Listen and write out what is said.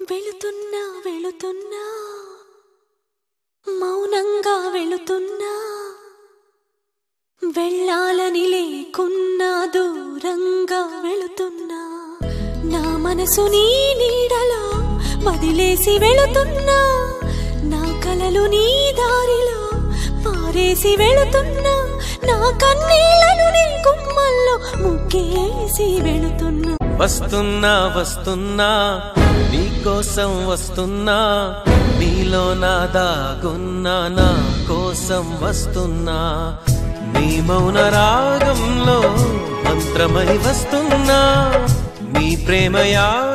వెళుతున్నా వెళుతున్నా మౌనంగా వెళుతున్నా వెళ్ళాలని లేకున్నా దూరంగా వెళుతున్నా నా మనసు నీ నీడలో వదిలేసి వెళుతున్నా నా కలలు నీ దారిలో పారేసి వెళుతున్నా నా కన్నీళ్లను నీ గుమ్మల్లో ముగ్గేసి వెళుతున్నా వస్తున్నా వస్తున్నా నీకోసం వస్తున్నా నీలో నా దాగున్నా నా కోసం వస్తున్నా నీ మౌన రాగంలో మంత్రమై వస్తున్నా నీ ప్రేమయా